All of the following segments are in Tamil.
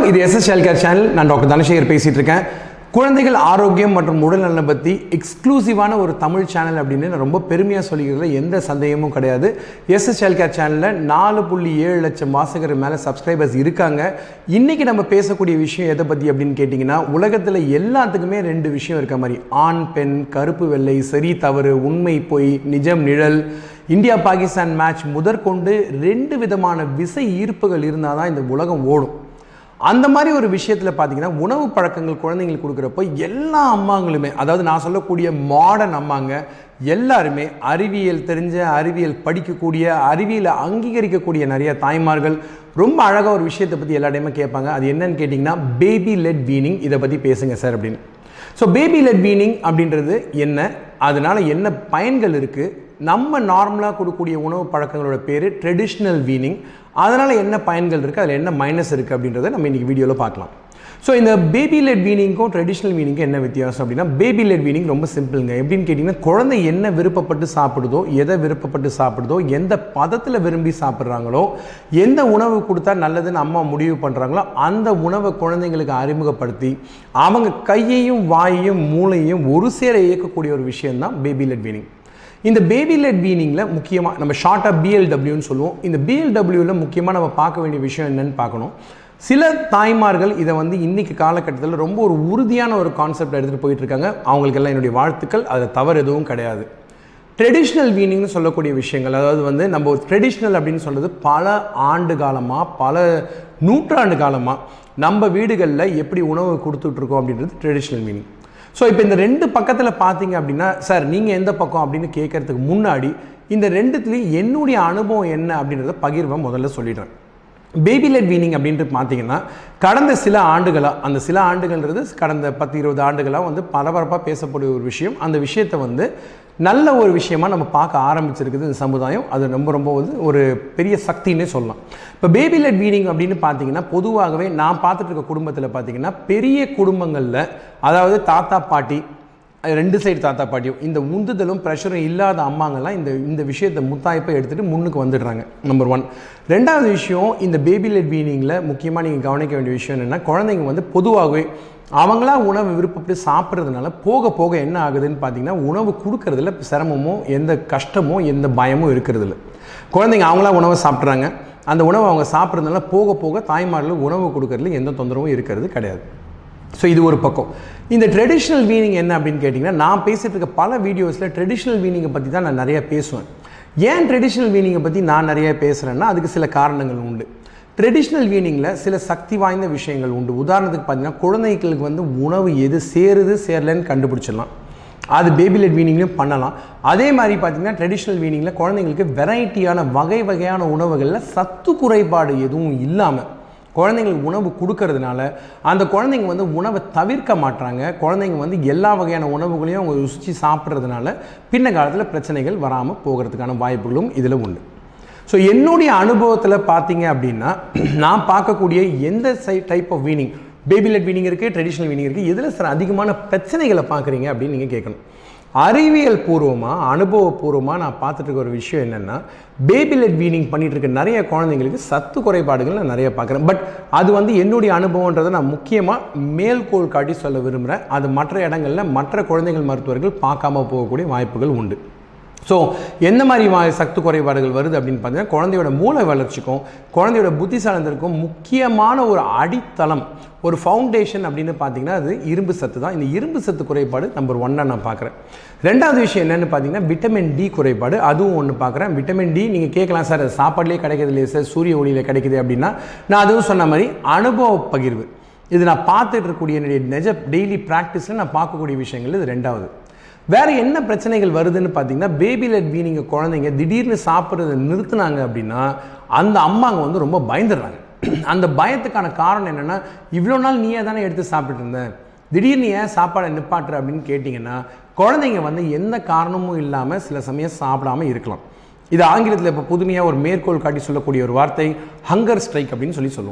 இது எஸ்எஸ் ஹெல்கேர் சேனல் நான் டாக்டர் தனசேகர் பேசிகிட்டு இருக்கேன் குழந்தைகள் ஆரோக்கியம் மற்றும் உடல் நலனை பற்றி எக்ஸ்க்ளூசிவான ஒரு தமிழ் சேனல் அப்படின்னு நான் ரொம்ப பெருமையாக சொல்லிக்கிறதுல எந்த சந்தேகமும் கிடையாது எஸ்எஸ் ஹெல்கேர் சேனலில் நாலு புள்ளி ஏழு லட்சம் வாசகர் மேலே சப்ஸ்கிரைபர்ஸ் இருக்காங்க இன்றைக்கி நம்ம பேசக்கூடிய விஷயம் எதை பற்றி அப்படின்னு கேட்டிங்கன்னா உலகத்தில் எல்லாத்துக்குமே ரெண்டு விஷயம் இருக்க மாதிரி ஆண் பெண் கருப்பு வெள்ளை சரி தவறு உண்மை பொய் நிஜம் நிழல் இந்தியா பாகிஸ்தான் மேட்ச் முதற்கொண்டு ரெண்டு விதமான விசை ஈர்ப்புகள் இருந்தால் தான் இந்த உலகம் ஓடும் அந்த மாதிரி ஒரு விஷயத்தில் பார்த்தீங்கன்னா உணவு பழக்கங்கள் குழந்தைங்களுக்கு கொடுக்குறப்போ எல்லா அம்மாங்களுமே அதாவது நான் சொல்லக்கூடிய மாடர்ன் அம்மாங்க எல்லாருமே அறிவியல் தெரிஞ்ச அறிவியல் படிக்கக்கூடிய அறிவியலை அங்கீகரிக்கக்கூடிய நிறைய தாய்மார்கள் ரொம்ப அழகாக ஒரு விஷயத்தை பற்றி எல்லா டைமும் கேட்பாங்க அது என்னன்னு கேட்டிங்கன்னா பேபி லெட் வீனிங் இதை பற்றி பேசுங்க சார் அப்படின்னு ஸோ பேபி லெட் வீனிங் அப்படின்றது என்ன அதனால் என்ன பயன்கள் இருக்குது நம்ம நார்மலாக கொடுக்கக்கூடிய உணவு பழக்கங்களோட பேர் ட்ரெடிஷ்னல் வீனிங் அதனால் என்ன பயன்கள் இருக்குது அதில் என்ன மைனஸ் இருக்குது அப்படின்றத நம்ம இன்றைக்கி வீடியோவில் பார்க்கலாம் ஸோ இந்த பேபி லெட் வீனிங்க்கும் ட்ரெடிஷ்னல் வீனிங்க்கும் என்ன வித்தியாசம் அப்படின்னா பேபி லெட் வீனிங் ரொம்ப சிம்பிளுங்க எப்படின்னு கேட்டிங்கன்னா குழந்தை என்ன விருப்பப்பட்டு சாப்பிடுதோ எதை விருப்பப்பட்டு சாப்பிடுதோ எந்த பதத்தில் விரும்பி சாப்பிட்றாங்களோ எந்த உணவு கொடுத்தா நல்லதுன்னு அம்மா முடிவு பண்ணுறாங்களோ அந்த உணவை குழந்தைங்களுக்கு அறிமுகப்படுத்தி அவங்க கையையும் வாயையும் மூளையையும் ஒரு சேர இயக்கக்கூடிய ஒரு விஷயம்தான் பேபி லெட் வீனிங் இந்த பேபி லெட் வீனிங்கில் முக்கியமாக நம்ம ஷார்ட்டாக பிஎல்டபிள்யூன்னு சொல்லுவோம் இந்த பிஎல்டபிள்யூவில் முக்கியமாக நம்ம பார்க்க வேண்டிய விஷயம் என்னன்னு பார்க்கணும் சில தாய்மார்கள் இதை வந்து இன்னைக்கு காலகட்டத்தில் ரொம்ப ஒரு உறுதியான ஒரு கான்செப்ட் எடுத்துகிட்டு போயிட்டு இருக்காங்க அவங்களுக்கெல்லாம் என்னுடைய வாழ்த்துக்கள் அதில் தவறு எதுவும் கிடையாது ட்ரெடிஷ்னல் வீனிங்னு சொல்லக்கூடிய விஷயங்கள் அதாவது வந்து நம்ம ட்ரெடிஷ்னல் அப்படின்னு சொல்கிறது பல ஆண்டு காலமாக பல நூற்றாண்டு காலமாக நம்ம வீடுகளில் எப்படி உணவு கொடுத்துட்ருக்கோம் அப்படின்றது ட்ரெடிஷ்னல் மீனிங் ஸோ இப்போ இந்த ரெண்டு பக்கத்தில் பார்த்தீங்க அப்படின்னா சார் நீங்கள் எந்த பக்கம் அப்படின்னு கேட்கறதுக்கு முன்னாடி இந்த ரெண்டுத்துலேயும் என்னுடைய அனுபவம் என்ன அப்படின்றத பகிர்வை முதல்ல சொல்லிடுறேன் பேபி லெட் வீனிங் அப்படின்ட்டு பார்த்தீங்கன்னா கடந்த சில ஆண்டுகளாக அந்த சில ஆண்டுகள்ன்றது கடந்த பத்து இருபது ஆண்டுகளாக வந்து பரபரப்பாக பேசக்கூடிய ஒரு விஷயம் அந்த விஷயத்தை வந்து நல்ல ஒரு விஷயமா நம்ம பார்க்க ஆரம்பிச்சிருக்குது இந்த சமுதாயம் அது ரொம்ப ரொம்ப வந்து ஒரு பெரிய சக்தின்னே சொல்லலாம் இப்போ பேபி லெட் வீனிங் அப்படின்னு பார்த்தீங்கன்னா பொதுவாகவே நான் பார்த்துட்டு இருக்க குடும்பத்தில் பார்த்தீங்கன்னா பெரிய குடும்பங்களில் அதாவது தாத்தா பாட்டி ரெண்டு சைடு தாத்தா பாட்டியும் இந்த உந்துதலும் ப்ரெஷரும் இல்லாத அம்மாங்கெல்லாம் இந்த இந்த விஷயத்தை முத்தாய்ப்பை எடுத்துகிட்டு முன்னுக்கு வந்துடுறாங்க நம்பர் ஒன் ரெண்டாவது விஷயம் இந்த பேபி லெட் வீனிங்கில் முக்கியமாக நீங்கள் கவனிக்க வேண்டிய விஷயம் என்னென்னா குழந்தைங்க வந்து பொதுவாகவே அவங்களா உணவு விருப்பப்பட்டு சாப்பிட்றதுனால போக போக என்ன ஆகுதுன்னு பார்த்தீங்கன்னா உணவு கொடுக்கறதுல சிரமமோ எந்த கஷ்டமோ எந்த பயமும் இருக்கிறதில்ல குழந்தைங்க அவங்களா உணவை சாப்பிட்றாங்க அந்த உணவை அவங்க சாப்பிட்றதுனால போக போக தாய்மார்கள் உணவு கொடுக்கறதுல எந்த தொந்தரவும் இருக்கிறது கிடையாது ஸோ இது ஒரு பக்கம் இந்த ட்ரெடிஷ்னல் வீனிங் என்ன அப்படின்னு கேட்டிங்கன்னா நான் பேசிகிட்டு இருக்க பல வீடியோஸில் ட்ரெடிஷ்னல் வீனிங்கை பற்றி தான் நான் நிறைய பேசுவேன் ஏன் ட்ரெடிஷ்னல் வீனிங்கை பற்றி நான் நிறைய பேசுகிறேன்னா அதுக்கு சில காரணங்கள் உண்டு ட்ரெடிஷ்னல் வீனிங்கில் சில சக்தி வாய்ந்த விஷயங்கள் உண்டு உதாரணத்துக்கு பார்த்தீங்கன்னா குழந்தைகளுக்கு வந்து உணவு எது சேருது சேரலன்னு கண்டுபிடிச்சிடலாம் அது பேபி லெட் வீனிங்லையும் பண்ணலாம் அதே மாதிரி பார்த்தீங்கன்னா ட்ரெடிஷ்னல் வீனிங்கில் குழந்தைங்களுக்கு வெரைட்டியான வகை வகையான உணவுகளில் சத்து குறைபாடு எதுவும் இல்லாமல் குழந்தைங்களுக்கு உணவு கொடுக்கறதுனால அந்த குழந்தைங்க வந்து உணவை தவிர்க்க மாட்டாங்க குழந்தைங்க வந்து எல்லா வகையான உணவுகளையும் அவங்க ருசித்து சாப்பிட்றதுனால பின்ன காலத்தில் பிரச்சனைகள் வராமல் போகிறதுக்கான வாய்ப்புகளும் இதில் உண்டு ஸோ என்னுடைய அனுபவத்தில் பார்த்தீங்க அப்படின்னா நான் பார்க்கக்கூடிய எந்த சை type of weaning baby led weaning இருக்குது ட்ரெடிஷ்னல் வீனிங் இருக்குது எதில் சார் அதிகமான பிரச்சனைகளை பார்க்குறீங்க அப்படின்னு நீங்கள் கேட்கணும் அறிவியல் பூர்வமாக அனுபவபூர்வமாக நான் பார்த்துட்டு இருக்க ஒரு விஷயம் என்னென்னா பேபி லெட் வீனிங் பண்ணிட்டு இருக்க நிறைய குழந்தைங்களுக்கு சத்து குறைபாடுகள் நான் நிறைய பார்க்குறேன் பட் அது வந்து என்னுடைய அனுபவன்றதை நான் முக்கியமாக மேல்கோள் காட்டி சொல்ல விரும்புகிறேன் அது மற்ற இடங்களில் மற்ற குழந்தைகள் மருத்துவர்கள் பார்க்காம போகக்கூடிய வாய்ப்புகள் உண்டு ஸோ எந்த மாதிரி வா சத்து குறைபாடுகள் வருது அப்படின்னு பார்த்தீங்கன்னா குழந்தையோட மூளை வளர்ச்சிக்கும் குழந்தையோட புத்திசாலத்திற்கும் முக்கியமான ஒரு அடித்தளம் ஒரு ஃபவுண்டேஷன் அப்படின்னு பார்த்தீங்கன்னா அது இரும்பு சத்து தான் இந்த இரும்பு சத்து குறைபாடு நம்பர் ஒன்னாக நான் பார்க்குறேன் ரெண்டாவது விஷயம் என்னென்னு பார்த்தீங்கன்னா விட்டமின் டி குறைபாடு அதுவும் ஒன்று பார்க்குறேன் விட்டமின் டி நீங்கள் கேட்கலாம் சார் அது சாப்பாடுலேயே கிடைக்கிறது இல்லையா சார் சூரிய ஒளியில் கிடைக்குது அப்படின்னா நான் அதுவும் சொன்ன மாதிரி அனுபவ பகிர்வு இது நான் பார்த்துட்டு இருக்கக்கூடிய என்னுடைய நிஜ டெய்லி ப்ராக்டிஸில் நான் பார்க்கக்கூடிய விஷயங்கள் இது ரெண்டாவது வேறு என்ன பிரச்சனைகள் வருதுன்னு பார்த்தீங்கன்னா பேபி லெட் வீனிங்க குழந்தைங்க திடீர்னு சாப்பிட்றத நிறுத்துனாங்க அப்படின்னா அந்த அம்மாங்க வந்து ரொம்ப பயந்துடுறாங்க அந்த பயத்துக்கான காரணம் என்னென்னா இவ்வளோ நாள் நீயே தானே எடுத்து சாப்பிட்டு இருந்தேன் திடீர்னு ஏன் சாப்பாடை நிப்பாட்டுற அப்படின்னு கேட்டிங்கன்னா குழந்தைங்க வந்து எந்த காரணமும் இல்லாமல் சில சமயம் சாப்பிடாம இருக்கலாம் இது ஆங்கிலத்தில் இப்போ புதுமையாக ஒரு மேற்கோள் காட்டி சொல்லக்கூடிய ஒரு வார்த்தை ஹங்கர் ஸ்ட்ரைக் அப்படின்னு சொல்லி சொல்லுவோம்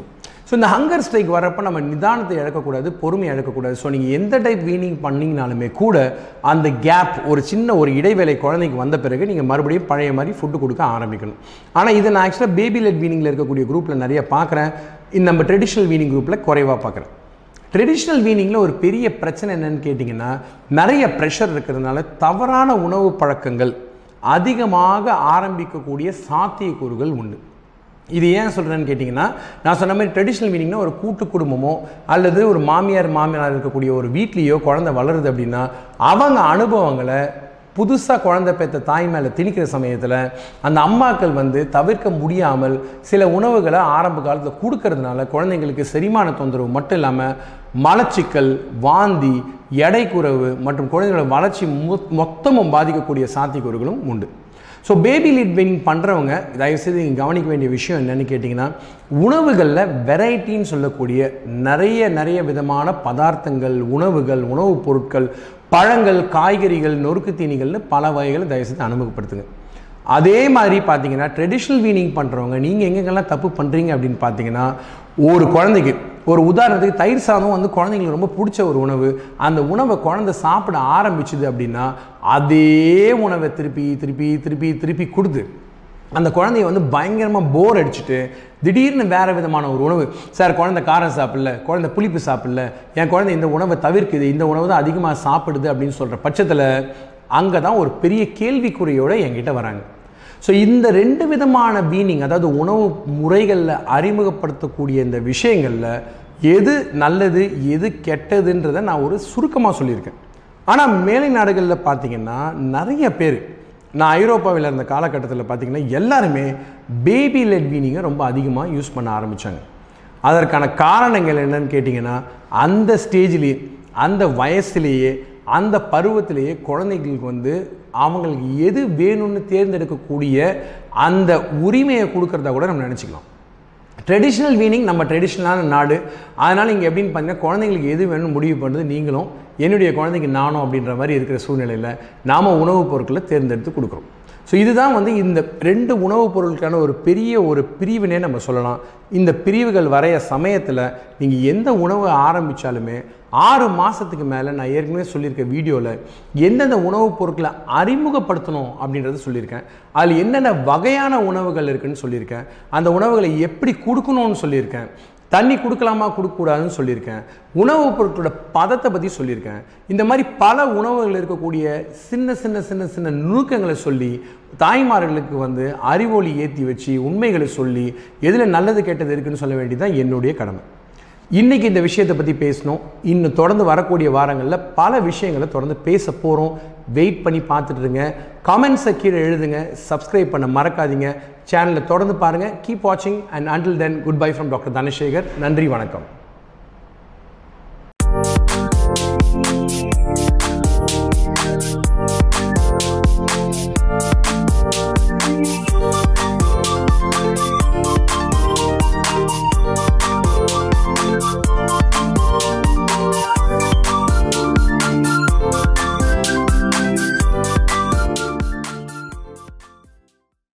ஸோ இந்த ஹங்கர் ஸ்ட்ரைக் வரப்போ நம்ம நிதானத்தை இழக்கக்கூடாது பொறுமையை இழக்கக்கூடாது ஸோ நீங்கள் எந்த டைப் வீனிங் பண்ணிங்கனாலுமே கூட அந்த கேப் ஒரு சின்ன ஒரு இடைவேளை குழந்தைக்கு வந்த பிறகு நீங்கள் மறுபடியும் பழைய மாதிரி ஃபுட்டு கொடுக்க ஆரம்பிக்கணும் ஆனால் இதை நான் ஆக்சுவலாக பேபி லெட் வீனிங்கில் இருக்கக்கூடிய குரூப்பில் நிறைய பார்க்குறேன் இந்த நம்ம ட்ரெடிஷ்னல் வீனிங் குரூப்பில் குறைவாக பார்க்குறேன் ட்ரெடிஷ்னல் வீனிங்கில் ஒரு பெரிய பிரச்சனை என்னன்னு கேட்டிங்கன்னா நிறைய ப்ரெஷர் இருக்கிறதுனால தவறான உணவு பழக்கங்கள் அதிகமாக ஆரம்பிக்கக்கூடிய சாத்தியக்கூறுகள் உண்டு இது ஏன் சொல்கிறேன்னு கேட்டிங்கன்னா நான் சொன்ன மாதிரி ட்ரெடிஷ்னல் மீனிங்னா ஒரு கூட்டு குடும்பமோ அல்லது ஒரு மாமியார் மாமியார் இருக்கக்கூடிய ஒரு வீட்லேயோ குழந்தை வளருது அப்படின்னா அவங்க அனுபவங்களை புதுசாக குழந்தை பெற்ற தாய் மேலே திணிக்கிற சமயத்தில் அந்த அம்மாக்கள் வந்து தவிர்க்க முடியாமல் சில உணவுகளை ஆரம்ப காலத்தில் கொடுக்கறதுனால குழந்தைங்களுக்கு செரிமான தொந்தரவு மட்டும் இல்லாமல் மலச்சிக்கல் வாந்தி எடை குறைவு மற்றும் குழந்தைகளோட வளர்ச்சி மொ மொத்தமும் பாதிக்கக்கூடிய சாத்தியக்கூறுகளும் உண்டு ஸோ பேபி லீட் வெயின் பண்ணுறவங்க தயவுசெய்து நீங்கள் கவனிக்க வேண்டிய விஷயம் என்னென்னு கேட்டிங்கன்னா உணவுகளில் வெரைட்டின்னு சொல்லக்கூடிய நிறைய நிறைய விதமான பதார்த்தங்கள் உணவுகள் உணவுப் பொருட்கள் பழங்கள் காய்கறிகள் நொறுக்கு தீனிகள்னு பல வகைகளை தயவுசெய்து அனுமதிப்படுத்துங்க அதே மாதிரி பார்த்தீங்கன்னா ட்ரெடிஷ்னல் வீனிங் பண்ணுறவங்க நீங்கள் எங்கெங்கெல்லாம் தப்பு பண்ணுறீங்க அப்படின்னு பார்த்தீங்கன்னா ஒரு குழந்தைக்கு ஒரு உதாரணத்துக்கு தயிர் சாதம் வந்து குழந்தைங்களுக்கு ரொம்ப பிடிச்ச ஒரு உணவு அந்த உணவை குழந்தை சாப்பிட ஆரம்பிச்சுது அப்படின்னா அதே உணவை திருப்பி திருப்பி திருப்பி திருப்பி கொடுத்து அந்த குழந்தைய வந்து பயங்கரமாக போர் அடிச்சுட்டு திடீர்னு வேறு விதமான ஒரு உணவு சார் குழந்தை காரம் சாப்பிடல குழந்தை புளிப்பு சாப்பிடல என் குழந்தை இந்த உணவை தவிர்க்குது இந்த உணவு தான் அதிகமாக சாப்பிடுது அப்படின்னு சொல்கிற பட்சத்தில் அங்கே தான் ஒரு பெரிய கேள்விக்குறியோடு என்கிட்ட வராங்க ஸோ இந்த ரெண்டு விதமான வீனிங் அதாவது உணவு முறைகளில் அறிமுகப்படுத்தக்கூடிய இந்த விஷயங்களில் எது நல்லது எது கெட்டதுன்றதை நான் ஒரு சுருக்கமாக சொல்லியிருக்கேன் ஆனால் மேலை நாடுகளில் பார்த்தீங்கன்னா நிறைய பேர் நான் ஐரோப்பாவில் இருந்த காலகட்டத்தில் பார்த்தீங்கன்னா எல்லாருமே பேபி லெட் வீனிங்கை ரொம்ப அதிகமாக யூஸ் பண்ண ஆரம்பித்தாங்க அதற்கான காரணங்கள் என்னன்னு கேட்டிங்கன்னா அந்த ஸ்டேஜ்லேயே அந்த வயசுலேயே அந்த பருவத்திலேயே குழந்தைகளுக்கு வந்து அவங்களுக்கு எது வேணும்னு தேர்ந்தெடுக்கக்கூடிய அந்த உரிமையை கொடுக்கறதா கூட நம்ம நினச்சிக்கலாம் ட்ரெடிஷ்னல் வீனிங் நம்ம ட்ரெடிஷ்னலான நாடு அதனால் இங்கே எப்படின்னு பார்த்தீங்கன்னா குழந்தைங்களுக்கு எது வேணும்னு முடிவு பண்ணுறது நீங்களும் என்னுடைய குழந்தைக்கு நானும் அப்படின்ற மாதிரி இருக்கிற சூழ்நிலையில் நாம் உணவுப் பொருட்களை தேர்ந்தெடுத்து கொடுக்குறோம் ஸோ இதுதான் வந்து இந்த ரெண்டு உணவுப் பொருட்களுக்கான ஒரு பெரிய ஒரு பிரிவினே நம்ம சொல்லலாம் இந்த பிரிவுகள் வரைய சமயத்தில் நீங்கள் எந்த உணவை ஆரம்பித்தாலுமே ஆறு மாதத்துக்கு மேலே நான் ஏற்கனவே சொல்லியிருக்க வீடியோவில் எந்தெந்த உணவுப் பொருட்களை அறிமுகப்படுத்தணும் அப்படின்றத சொல்லியிருக்கேன் அதில் என்னென்ன வகையான உணவுகள் இருக்குன்னு சொல்லியிருக்கேன் அந்த உணவுகளை எப்படி கொடுக்கணும்னு சொல்லியிருக்கேன் தண்ணி கொடுக்கலாமா கொடுக்கக்கூடாதுன்னு சொல்லியிருக்கேன் உணவுப் பொருட்களோட பதத்தை பற்றி சொல்லியிருக்கேன் இந்த மாதிரி பல உணவுகள் இருக்கக்கூடிய சின்ன சின்ன சின்ன சின்ன நுணுக்கங்களை சொல்லி தாய்மார்களுக்கு வந்து அறிவொளி ஏற்றி வச்சு உண்மைகளை சொல்லி எதில் நல்லது கெட்டது இருக்குன்னு சொல்ல வேண்டியதுதான் என்னுடைய கடமை இன்றைக்கி இந்த விஷயத்தை பற்றி பேசணும் இன்னும் தொடர்ந்து வரக்கூடிய வாரங்களில் பல விஷயங்களை தொடர்ந்து பேச போகிறோம் வெயிட் பண்ணி பார்த்துட்டு இருங்க கமெண்ட்ஸை கீழே எழுதுங்க சப்ஸ்கிரைப் பண்ண மறக்காதீங்க சேனலை தொடர்ந்து பாருங்கள் கீப் வாட்சிங் and until then good bye from doctor Dhanasekar நன்றி வணக்கம்